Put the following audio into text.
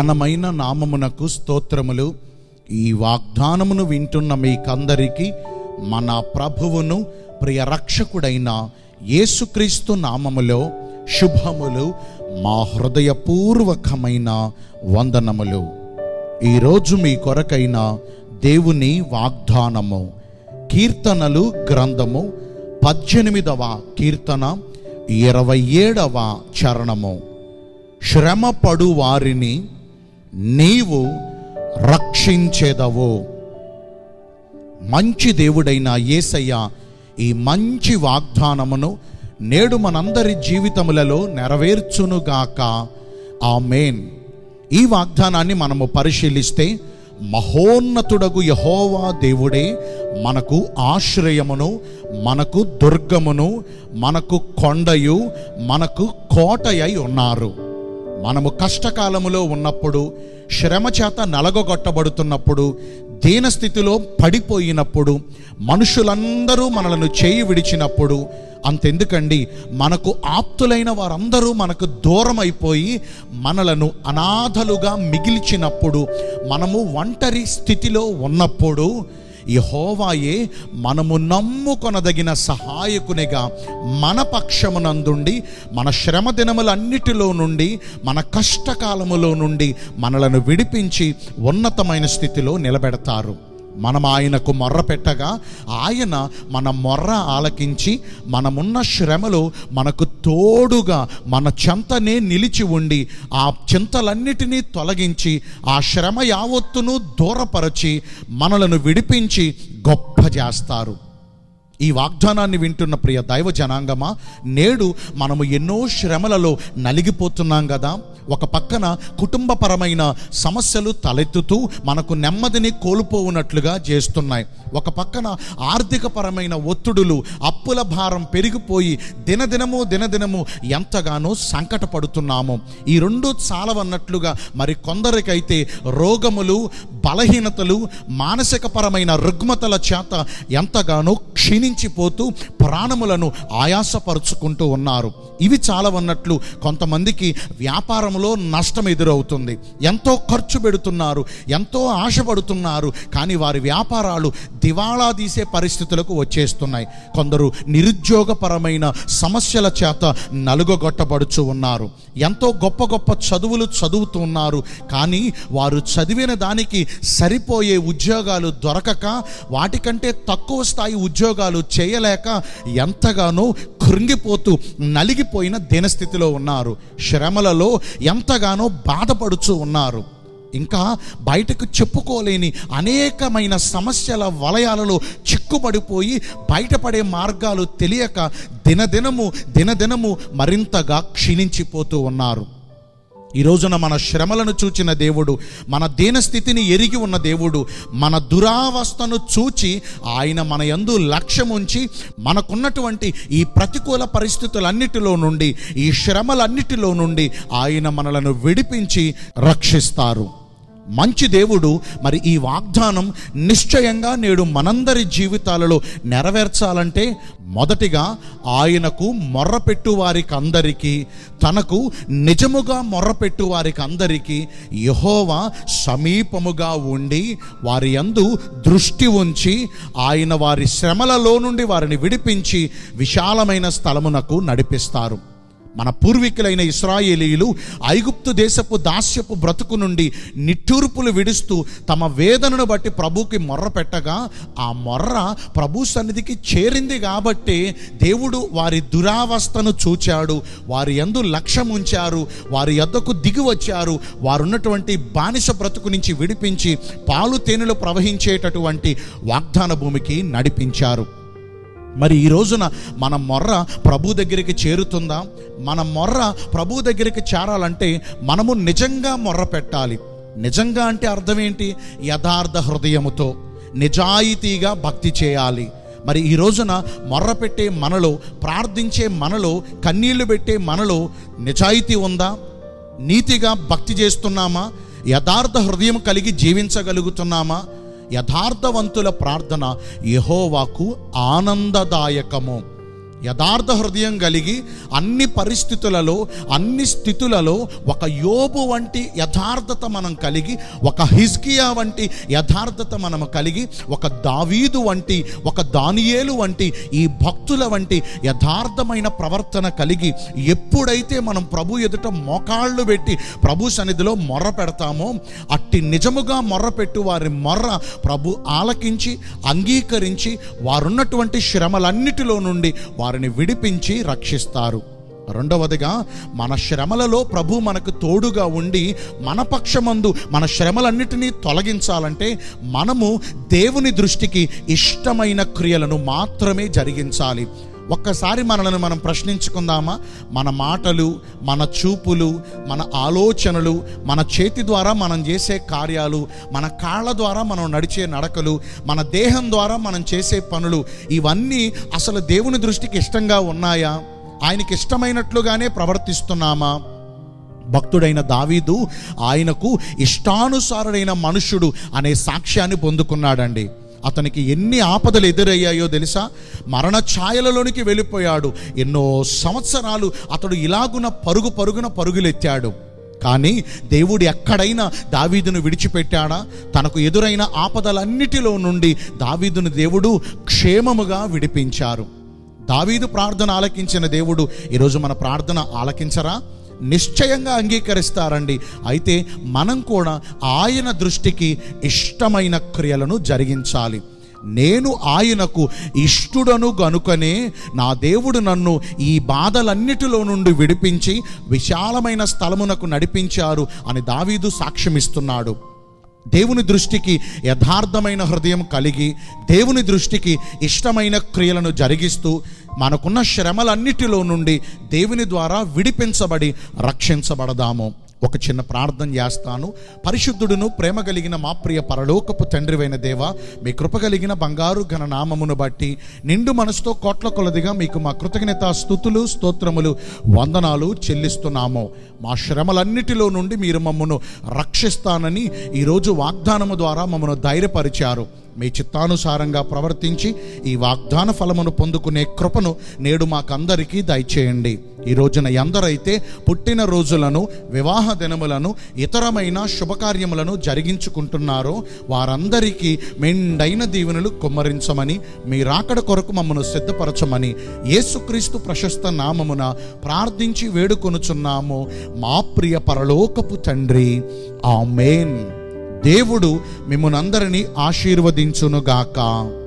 ఘనమైన నామమునకు స్తోత్రములు ఈ వాగ్దానమును వింటున్న మీకందరికీ మన ప్రభువును ప్రియ రక్షకుడైన యేసుక్రీస్తు నామములో శుభములు మా హృదయపూర్వకమైన వందనములు ఈరోజు మీ కొరకైన దేవుని వాగ్దానము కీర్తనలు గ్రంథము పద్దెనిమిదవ కీర్తన ఇరవై ఏడవ చరణము శ్రమపడు వారిని నీవు రక్షించేదవు మంచి దేవుడైన యేసయ్య ఈ మంచి వాగ్దానమును నేడు మనందరి జీవితములలో నెరవేర్చునుగాక ఆమేన్ ఈ వాగ్దానాన్ని మనము పరిశీలిస్తే మహోన్నతుడగు యహోవా దేవుడే మనకు ఆశ్రయమును మనకు దుర్గమును మనకు కొండయు మనకు కోటయై ఉన్నారు మనము కష్టకాలములో ఉన్నప్పుడు శ్రమ చేత నలగొట్టబడుతున్నప్పుడు దీనస్థితిలో పడిపోయినప్పుడు మనుషులందరూ మనలను చేయి విడిచినప్పుడు అంతెందుకండి మనకు ఆప్తులైన వారందరూ మనకు దూరం అయిపోయి మనలను అనాథలుగా మిగిల్చినప్పుడు మనము ఒంటరి స్థితిలో ఉన్నప్పుడు యహోవాయే మనము నమ్ముకొనదగిన సహాయకునిగా మన పక్షమునందుండి మన శ్రమ దినములన్నిటిలో నుండి మన కష్టకాలములో నుండి మనలను విడిపించి ఉన్నతమైన స్థితిలో నిలబెడతారు మనం ఆయనకు మొర్ర పెట్టగా ఆయన మన మొర్ర ఆలకించి మనమున్న శ్రమలో మనకు తోడుగా మన చెంతనే నిలిచి ఉండి ఆ చింతలన్నిటినీ తొలగించి ఆ శ్రమ యావత్తును దూరపరచి మనలను విడిపించి గొప్ప చేస్తారు ఈ వాగ్దానాన్ని వింటున్న ప్రియ దైవ జనాంగమా నేడు మనము ఎన్నో శ్రమలలో నలిగిపోతున్నాం కదా ఒక పక్కన కుటుంబపరమైన సమస్యలు తలెత్తుతూ మనకు నెమ్మదిని కోల్పోవునట్లుగా చేస్తున్నాయి ఒక పక్కన ఆర్థికపరమైన ఒత్తిడులు అప్పుల భారం పెరిగిపోయి దినదినము దినదినము ఎంతగానో సంకటపడుతున్నాము ఈ రెండు చాలవన్నట్లుగా మరి కొందరికైతే రోగములు బలహీనతలు మానసికపరమైన రుగ్మతల చేత ఎంతగానో క్షీణించిపోతూ ప్రాణములను ఆయాసపరుచుకుంటూ ఉన్నారు ఇవి చాలవన్నట్లు కొంతమందికి వ్యాపారంలో నష్టం ఎదురవుతుంది ఎంతో ఖర్చు పెడుతున్నారు ఎంతో ఆశపడుతున్నారు కానీ వారి వ్యాపారాలు దివాళా తీసే పరిస్థితులకు వచ్చేస్తున్నాయి కొందరు నిరుద్యోగపరమైన సమస్యల చేత నలుగొట్టబడుచు ఉన్నారు ఎంతో గొప్ప గొప్ప చదువులు చదువుతూ ఉన్నారు కానీ వారు చదివిన దానికి సరిపోయే ఉద్యోగాలు దొరకక వాటికంటే తక్కువ స్థాయి ఉద్యోగాలు చేయలేక ఎంతగానో కృంగిపోతూ నలిగిపోయిన దీనస్థితిలో ఉన్నారు శ్రమలలో ఎంతగానో బాధపడుచు ఉన్నారు ఇంకా బయటకు చెప్పుకోలేని అనేకమైన సమస్యల వలయాలలో చిక్కుబడిపోయి బయటపడే మార్గాలు తెలియక దినదినము దినదినము మరింతగా క్షీణించిపోతూ ఉన్నారు ఈ రోజున మన శ్రమలను చూచిన దేవుడు మన దీనస్థితిని ఎరిగి ఉన్న దేవుడు మన దురావస్థను చూచి ఆయన మన యందు లక్ష్యముంచి మనకున్నటువంటి ఈ ప్రతికూల పరిస్థితులన్నిటిలో నుండి ఈ శ్రమలన్నిటిలో నుండి ఆయన మనలను విడిపించి రక్షిస్తారు మంచి దేవుడు మరి ఈ వాగ్దానం నిశ్చయంగా నేడు మనందరి జీవితాలలో నెరవేర్చాలంటే మొదటిగా ఆయనకు మొర్రపెట్టు వారికి అందరికీ తనకు నిజముగా మొర్రపెట్టు వారికి అందరికీ యహోవా సమీపముగా ఉండి వారి యందు దృష్టి ఉంచి ఆయన వారి శ్రమలలో నుండి వారిని విడిపించి విశాలమైన స్థలమునకు నడిపిస్తారు మన పూర్వీకులైన ఇస్రాయేలీలు ఐగుప్తు దేశపు దాస్యపు బ్రతుకు నుండి నిట్టూర్పులు విడుస్తూ తమ వేదనను బట్టి ప్రభుకి మొర్ర పెట్టగా ఆ మొర్ర ప్రభు సన్నిధికి చేరింది కాబట్టి దేవుడు వారి దురావస్థను చూచాడు వారి యందు లక్ష్యం ఉంచారు వారి యొద్దకు దిగి వచ్చారు వారు ఉన్నటువంటి బానిస బ్రతుకు నుంచి విడిపించి పాలు తేనెలు ప్రవహించేటటువంటి వాగ్దాన భూమికి నడిపించారు మరి ఈ రోజున మన మొర్ర ప్రభు దగ్గరికి చేరుతుందా మన మొర్ర ప్రభు దగ్గరికి చేరాలంటే మనము నిజంగా మొర్ర పెట్టాలి నిజంగా అంటే అర్థం ఏంటి యథార్థ హృదయముతో నిజాయితీగా భక్తి చేయాలి మరి ఈ రోజున మొర్ర పెట్టే మనలో ప్రార్థించే మనలో కన్నీళ్లు పెట్టే మనలో నిజాయితీ ఉందా నీతిగా భక్తి చేస్తున్నామా యథార్థ హృదయం కలిగి జీవించగలుగుతున్నామా యథార్థవంతుల ప్రార్థన యహోవాకు ఆనందదాయకము యథార్థ హృదయం కలిగి అన్ని పరిస్థితులలో అన్ని స్థితులలో ఒక యోబు వంటి యథార్థత మనం కలిగి ఒక హిజ్కియా వంటి యథార్థత మనం కలిగి ఒక దావీదు వంటి ఒక దానియేలు వంటి ఈ భక్తుల వంటి యథార్థమైన ప్రవర్తన కలిగి ఎప్పుడైతే మనం ప్రభు ఎదుట మోకాళ్ళు పెట్టి ప్రభు సన్నిధిలో మొర్ర పెడతామో అట్టి నిజముగా మొర్ర పెట్టు వారి మొర్ర ప్రభు ఆలకించి అంగీకరించి వారున్నటువంటి శ్రమలన్నిటిలో నుండి వారిని విడిపించి రక్షిస్తారు రెండవదిగా మన శ్రమలలో ప్రభు మనకు తోడుగా ఉండి మన పక్షమందు మన శ్రమలన్నిటినీ తొలగించాలంటే మనము దేవుని దృష్టికి ఇష్టమైన క్రియలను మాత్రమే జరిగించాలి ఒక్కసారి మనలను మనం ప్రశ్నించుకుందామా మన మాటలు మన చూపులు మన ఆలోచనలు మన చేతి ద్వారా మనం చేసే కార్యాలు మన కాళ్ళ ద్వారా మనం నడిచే నడకలు మన దేహం ద్వారా మనం చేసే పనులు ఇవన్నీ అసలు దేవుని దృష్టికి ఇష్టంగా ఉన్నాయా ఆయనకి ఇష్టమైనట్లుగానే ప్రవర్తిస్తున్నామా భక్తుడైన దావీదు ఆయనకు ఇష్టానుసారుడైన మనుష్యుడు అనే సాక్ష్యాన్ని పొందుకున్నాడండి అతనికి ఎన్ని ఆపదలు ఎదురయ్యాయో తెలుసా మరణ ఛాయలలోనికి వెళ్ళిపోయాడు ఎన్నో సంవత్సరాలు అతడు ఇలాగున పరుగు పరుగున పరుగులెత్తాడు కానీ దేవుడు ఎక్కడైనా దావీదును విడిచిపెట్టాడా తనకు ఎదురైన ఆపదలన్నిటిలో నుండి దావీదును దేవుడు క్షేమముగా విడిపించారు దావీదు ప్రార్థన ఆలకించిన దేవుడు ఈరోజు మన ప్రార్థన ఆలకించరా నిశ్చయంగా అంగీకరిస్తారండి అయితే మనం కూడా ఆయన దృష్టికి ఇష్టమైన క్రియలను జరిగించాలి నేను ఆయనకు ఇష్టుడను గనుకనే నా దేవుడు నన్ను ఈ బాధలన్నిటిలో నుండి విడిపించి విశాలమైన స్థలమునకు నడిపించారు అని దావీదు సాక్ష్యమిస్తున్నాడు దేవుని దృష్టికి యథార్థమైన హృదయం కలిగి దేవుని దృష్టికి ఇష్టమైన క్రియలను జరిగిస్తూ మనకున్న శ్రమలన్నిటిలో నుండి దేవుని ద్వారా విడిపించబడి రక్షించబడదాము ఒక చిన్న ప్రార్థన చేస్తాను పరిశుద్ధుడును ప్రేమ కలిగిన మా ప్రియ పరలోకపు తండ్రివైన దేవ మీ కృప కలిగిన బంగారు ఘన నామమును బట్టి నిండు మనసుతో కోట్ల కొలదిగా మీకు మా కృతజ్ఞత స్థుతులు స్తోత్రములు వందనాలు చెల్లిస్తున్నాము మా శ్రమలన్నిటిలో నుండి మీరు మమ్మను రక్షిస్తానని ఈరోజు వాగ్దానము ద్వారా మమ్మను ధైర్యపరిచారు మీ చిత్తానుసారంగా ప్రవర్తించి ఈ వాగ్దాన ఫలమును పొందుకునే కృపను నేడు మాకందరికీ దయచేయండి ఈ రోజున ఎందరైతే పుట్టిన రోజులను వివాహ దినములను ఇతరమైన శుభకార్యములను జరిగించుకుంటున్నారో వారందరికీ మెండైన దీవెనలు కుమ్మరించమని మీ రాకడ కొరకు మమ్మను సిద్ధపరచమని యేసుక్రీస్తు ప్రశస్త నామమున ప్రార్థించి వేడుకొనుచున్నాము మా ప్రియ పరలోకపు తండ్రి ఆమేన్ దేవుడు మిమ్మల్ని అందరినీ ఆశీర్వదించునుగాక